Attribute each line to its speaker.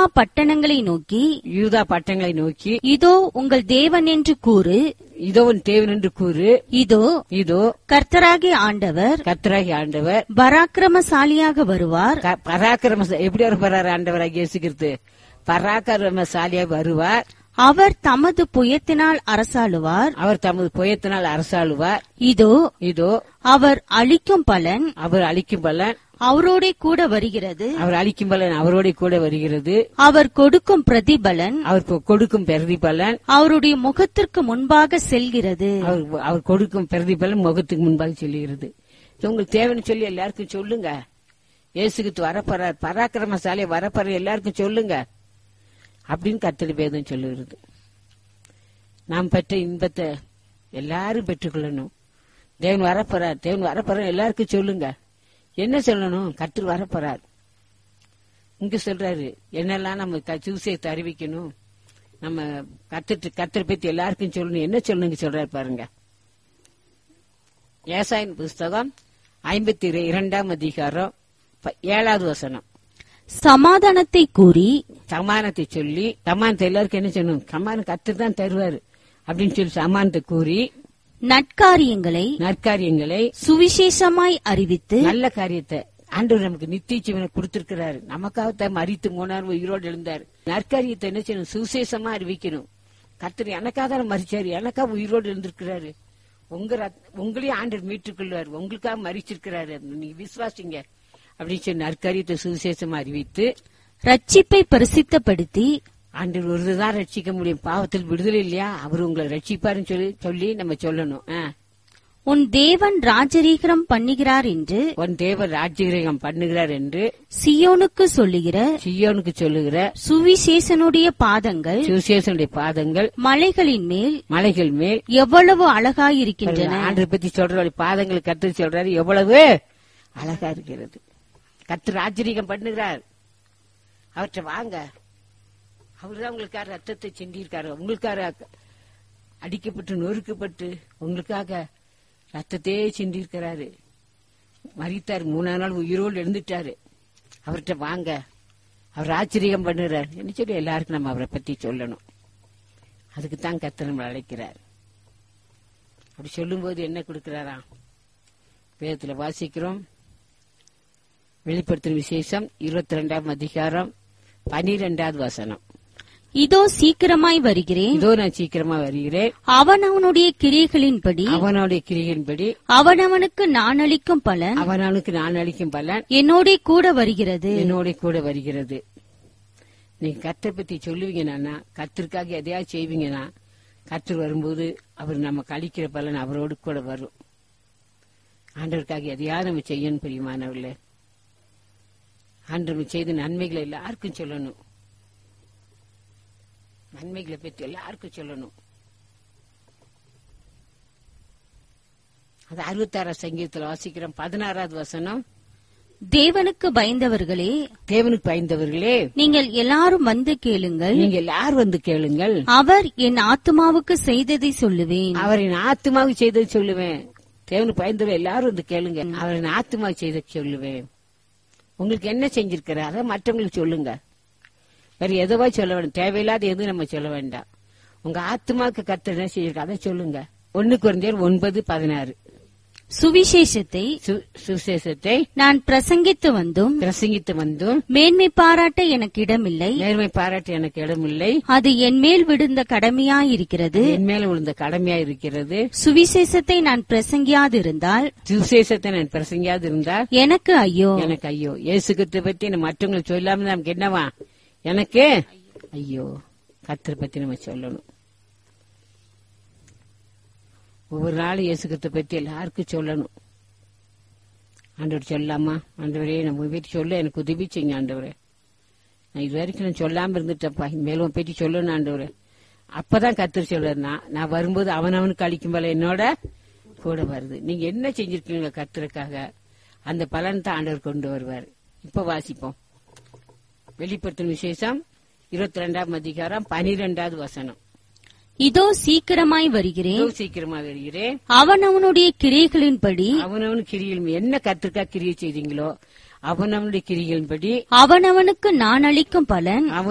Speaker 1: யூதா பட்டணங்களை நோக்கி
Speaker 2: யூதா பட்டங்களை நோக்கி
Speaker 1: இதோ உங்கள் தேவன் என்று கூறு
Speaker 2: இதோ உன் தேவன் என்று கூறு
Speaker 1: இதோ
Speaker 2: இதோ
Speaker 1: கர்த்தராகிய ஆண்டவர்
Speaker 2: கர்த்தராகி ஆண்டவர்
Speaker 1: பராக்கிரமசாலியாக வருவார்
Speaker 2: க- பராக்கிரம எப்படி வர போறாரு ஆண்டவராக இயேசுகிறது பராக்கிரமசாலியா வருவார்
Speaker 1: அவர் தமது புயத்தினால் அரசாளுவார்
Speaker 2: அவர் தமது புயத்தினால் அரசாளுவார்
Speaker 1: இதோ
Speaker 2: இதோ
Speaker 1: அவர் அளிக்கும் பலன்
Speaker 2: அவர் அளிக்கும் பலன்
Speaker 1: அவரோடே கூட வருகிறது
Speaker 2: அவர் அளிக்கும் பலன் அவரோட கூட வருகிறது
Speaker 1: அவர் கொடுக்கும் பிரதிபலன்
Speaker 2: அவர் கொ- கொடுக்கும் பிரதிபலன்
Speaker 1: அவருடைய முகத்திற்கு முன்பாக செல்கிறது
Speaker 2: அவர் அவர் கொடுக்கும் பிரதிபலன் முகத்துக்கு முன்பாக சொல்லுகிறது இது உங்களுக்கு தேவைன்னு சொல்லி எல்லாருக்கும் சொல்லுங்க இயேசுக்கு வரப்போறார் பராக்கிரமசாலை வரப்போற எல்லாருக்கும் சொல்லுங்க அப்படின்னு கத்தடி வேதம் சொல்லுகிறது நாம் பெற்ற இன்பத்தை எல்லாரும் பெற்றுக்கொள்ளணும் தேவன் வரப்போறார் தேவன் வரப்போறார் எல்லாருக்கும் சொல்லுங்க என்ன சொல்லணும் கத்தர் வரப்போறார் இங்க சொல்றாரு என்னெல்லாம் நம்ம க- சுவிசேஷத்தை அறிவிக்கணும் நம்ம கத்துட்டு கத்தரை பத்தி எல்லாருக்கும் சொல்லணும் என்ன சொல்லணுங்க சொல்றாரு பாருங்க ஏசாயின் புஸ்தகம் ஐம்பத்தி இரு- இரண்டாம் அதிகாரம் ப- ஏழாவது வசனம்
Speaker 1: சமாதானத்தை கூறி
Speaker 2: சமானத்தை சொல்லி சமானத்தை எல்லாருக்கும் என்ன சொல்லணும் சமானம் கத்து தான் தருவாரு அப்படின்னு சொல்லி சமானத்தை கூறி
Speaker 1: நட்காரியங்களை
Speaker 2: நற்காரியங்களை
Speaker 1: சுவிசேஷமாய் அறிவித்து
Speaker 2: நல்ல காரியத்தை ஆண்டவர் நமக்கு நித்திய ஜீவனை கொடுத்திருக்கிறாரு நமக்காக தான் மறித்து மூணாறு உயிரோடு எழுந்தாரு நற்காரியத்தை என்ன செய்யணும் சுசேஷமா அறிவிக்கணும் கர்த்தர் எனக்காக தான் மறிச்சாரு எனக்காக உயிரோடு எழுந்திருக்கிறாரு உங்க ரத்- உங்களையும் ஆண்டவர் மீட்டுக் கொள்வார் உங்களுக்காக மறிச்சிருக்கிறாரு நீங்க விசுவாசிங்க அப்படின்னு சொல்லி நற்காரியத்தை சுவிசேஷமா அறிவித்து
Speaker 1: ரட்சிப்பை பிரசித்தப்படுத்தி
Speaker 2: ஆண்டவர் ஒருதான் ரட்சிக்க முடியும் பாவத்தில் விடுதலை இல்லையா அவர் உங்களை ரட்சிப்பாருன்னு சொல்லி சொல்லி நம்ம சொல்லணும் ஆ.
Speaker 1: உன் தேவன் ராஜரீகரம் பண்ணுகிறார் என்று
Speaker 2: உன் தேவர் ராஜ்யகிரகம் பண்ணுகிறார் என்று
Speaker 1: சியோனுக்கு சொல்லுகிற
Speaker 2: சியோனுக்கு சொல்லுகிற
Speaker 1: சுவிசேஷனுடைய பாதங்கள்
Speaker 2: சுவிசேஷனுடைய பாதங்கள்
Speaker 1: மலைகளின் மேல்
Speaker 2: மலைகள் மேல்
Speaker 1: எவ்வளவு அழகாயிருக்கின்றன
Speaker 2: ஆண்டரை பத்தி சொல்றாரு பாதங்கள் கத்து சொல்றாரு எவ்வளவு அழகா இருக்கிறது கத்து ராஜரீகம் பண்ணுகிறார் அவற்றை வாங்க அவர்தான் உங்களுக்காக ரத்தத்தை சிந்தியிருக்காரு உங்களுக்காக அடிக்கப்பட்டு நொறுக்கப்பட்டு உங்களுக்காக ரத்தத்தையே சிந்தியிருக்கிறாரு மறித்தார் மூணாம் நாள் உயிரோடு எழுந்துட்டாரு அவர்கிட்ட வாங்க அவர் ஆச்சரியம் பண்ணுறார் என்ன சொல்லி எல்லாருக்கும் நம்ம அவரை பத்தி சொல்லணும் அதுக்கு தான் கத்த நம்மளை அழைக்கிறார் அப்படி சொல்லும்போது என்ன கொடுக்கிறாராம் வேதத்துல வாசிக்கிறோம் வெளிப்படுத்தும் விசேஷம் இருபத்தி ரெண்டாம் அதிகாரம் பனிரெண்டாவது வசனம்
Speaker 1: இதோ சீக்கிரமாய் வருகிறேன்
Speaker 2: இதோ நான் சீக்கிரமா வருகிறேன்
Speaker 1: அவன் அவனுடைய கிரியைகளின்படி
Speaker 2: அவனுடைய கிரிகளின்படி
Speaker 1: அவனவனுக்கு நான் அளிக்கும் பலன்
Speaker 2: அவனுக்கு நான் அளிக்கும் பலன்
Speaker 1: என்னோட கூட வருகிறது
Speaker 2: என்னோட கூட வருகிறது நீங்க கத்தை பத்தி சொல்லுவீங்கன்னா கத்திற்காக எதையாவது செய்வீங்கன்னா கத்தர் வரும்போது அவர் நமக்கு அளிக்கிற பலன் அவரோடு கூட வரும் ஆண்டவருக்காக எதையாவது நம்ம செய்யணும் பிரியமானவர்களே ஆண்டவர் செய்த நன்மைகளை எல்லாருக்கும் சொல்லணும் நன்மைகளை பற்றி எல்லாருக்கும் சொல்லணும் அது அறுபத்தாறாம் சங்கீதத்தில் வாசிக்கிறோம் பதினாறாவது வசனம்
Speaker 1: தேவனுக்கு பயந்தவர்களே
Speaker 2: தேவனுக்கு பயந்தவர்களே
Speaker 1: நீங்கள் எல்லாரும் வந்து கேளுங்கள்
Speaker 2: நீங்க எல்லாரும் வந்து கேளுங்கள்
Speaker 1: அவர் என் ஆத்துமாவுக்கு செய்ததை சொல்லுவேன்
Speaker 2: அவரின் ஆத்மாவுக்கு செய்தது சொல்லுவேன் தேவனுக்கு பயந்தவர்கள் எல்லாரும் வந்து கேளுங்க அவரின் ஆத்மாவுக்கு செய்தது சொல்லுவேன் உங்களுக்கு என்ன செஞ்சிருக்கிறார் அதை மற்றவங்களுக்கு சொல்லுங்க வேற எதுவா சொல்ல வேண்டாம் தேவையில்லாத எதுவும் நம்ம சொல்ல வேண்டாம் உங்க ஆத்மாவுக்கு கத்த என்ன செஞ்சிருக்க அதை சொல்லுங்க ஒன்னு குறைந்தர் ஒன்பது பதினாறு
Speaker 1: சுவிசேஷத்தை
Speaker 2: சு- சுவிசேஷத்தை
Speaker 1: நான் பிரசங்கித்து வந்தும்
Speaker 2: பிரசங்கித்து வந்தும்
Speaker 1: மேன்மை பாராட்ட எனக்கு இடமில்லை
Speaker 2: நேர்மை பாராட்ட எனக்கு இடமில்லை
Speaker 1: அது என் மேல் விழுந்த கடமையாயிருக்கிறது
Speaker 2: என் மேல விழுந்த கடமையா இருக்கிறது
Speaker 1: சுவிசேஷத்தை நான் பிரசங்கியாதிருந்தால்
Speaker 2: சுவிசேஷத்தை நான் பிரசங்கியாது இருந்தால்
Speaker 1: எனக்கு ஐயோ
Speaker 2: எனக்கு ஐயோ இயேசு கிறிஸ்துவை பத்தி நம்ம மற்றவங்களுக்கு சொல்லாம நமக்கு என்னவா எனக்கு ஐயோ கத்தரை பத்தி நம்ம சொல்லணும் ஒவ்வொரு நாளும் இயேசு கிறிஸ்துவை பத்தி எல்லாருக்கும் சொல்லணும் ஆண்டவர் சொல்லாமா ஆண்டவரே நம்ம வீட்டு சொல்ல எனக்கு உதவி செய்யுங்க ஆண்டவரே நான் இது வரைக்கும் நான் சொல்லாம இருந்துட்டப்பா மேலும் உன் பற்றி சொல்லணும் ஆண்டவரே அப்பதான் கத்தர் சொல்றாரு நான் நான் வரும்போது அவனவனுக்கு அளிக்கும் போல என்னோட கூட வருது நீங்க என்ன செஞ்சிருக்கீங்க கத்தருக்காக அந்த பலன் தான் ஆண்டவர் கொண்டு வருவார் இப்ப வாசிப்போம் வெளிப்படுத்தும் விசேஷம் இருபத்தி ரெண்டாம் அதிகாரம் பனிரெண்டாவது வசனம்
Speaker 1: இதோ சீக்கிரமாய் வருகிறேன்
Speaker 2: இதோ சீக்கிரமா வருகிறேன்
Speaker 1: அவன் அவனுடைய கிரியைகளின்படி
Speaker 2: அவனவனு கிரிகள் என்ன கத்திற்கா கிரியை செய்தீங்களோ அவனவனுடைய கிரிகளின்படி
Speaker 1: அவனவனுக்கு நான் அளிக்கும் பலன்
Speaker 2: அவன்